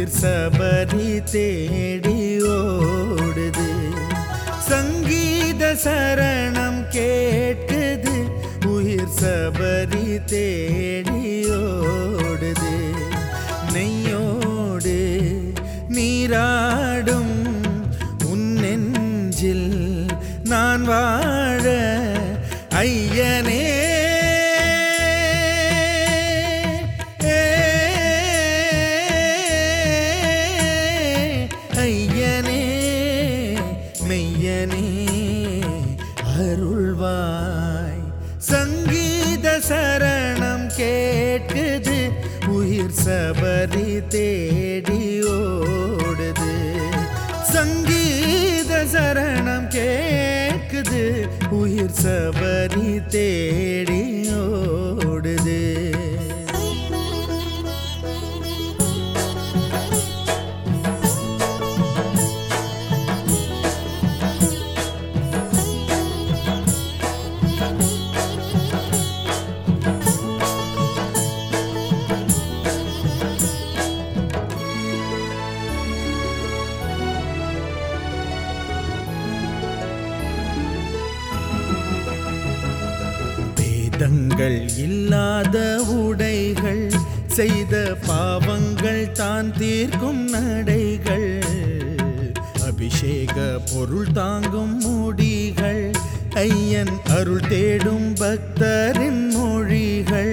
உயிர் சபரி தேடி ஓடுது சங்கீத சரணம் கேட்குது உயிர் சபரி தேடி ஓடுது நெய்யோடு நீராடும் உன் நெஞ்சில் நான் வாழ ஐயனே ஐயனே மெய்யனே அருள்வாய் சங்கீத சரணம் கேட்குது உயிர் சபரி தேடி ஓடுது சங்கீத சரணம் கேட்குது உயிர் சபரி தேடி ஓடுது வேதங்கள் இல்லாத உடைகள் செய்த பாவங்கள் தான் தீர்க்கும் நடைகள் அபிஷேக பொருள் தாங்கும் முடிகள் ஐயன் அருள் தேடும் பக்தரின் மொழிகள்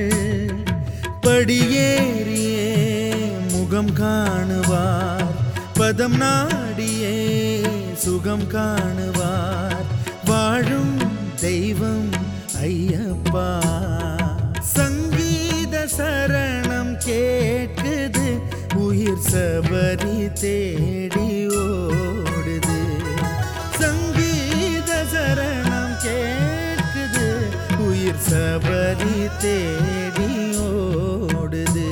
படியேறியே முகம் காணுவார் பதம் நாடியே சுகம் காணுவார் வாழும் தெய்வம் ஐயப்பா சங்கீத சரணம் கேட்குது உயிர் சபரி தேடி ஓடுது சங்கீத சரணம் கேட்குது உயிர் சபரி தேடி ஓடுது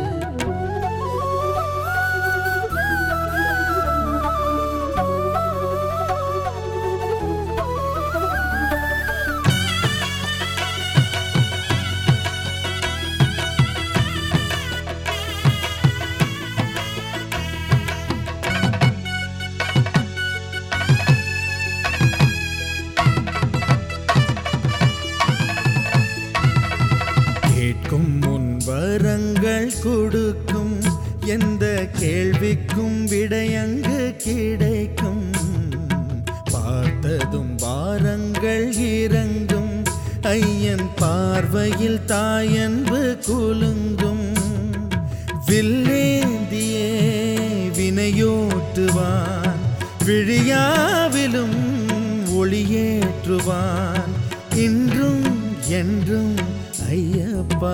கேட்கும் முன் வரங்கள் கொடுக்கும் எந்த கேள்விக்கும் விடையங்கு கிடைக்கும் பார்த்ததும் வாரங்கள் இறங்கும் ஐயன் பார்வையில் தாயன்பு குலுங்கும் வில்லேந்தியே வினையோட்டுவான் விழியாவிலும் ஒளியேற்றுவான் இன்றும் என்றும் ஐயப்பா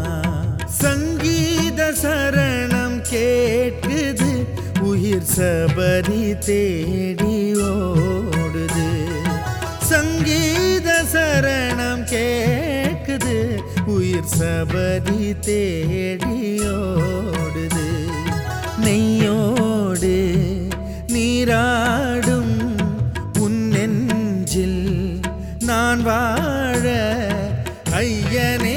சங்கீத சரணம் கேட்குது உயிர் சபரி தேடி ஓடுது சங்கீத சரணம் கேட்குது உயிர் சபரி தேடி ஓடுது நெய்யோடு நீராடும் உன் நெஞ்சில் நான் வாழ ஐயனே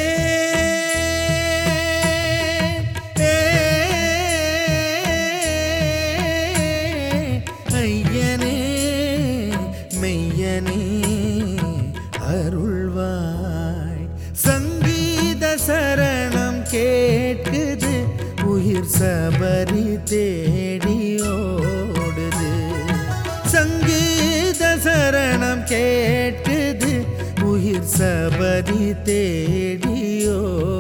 ஐயனே மெய்யனே அருள்வாய் சங்கீத சரணம் கேட்குது உயிர் சபரி தேடி ஓடுது சங்கீத சரணம் கேட்குது உயிர் சபரி தேடி ஓடுது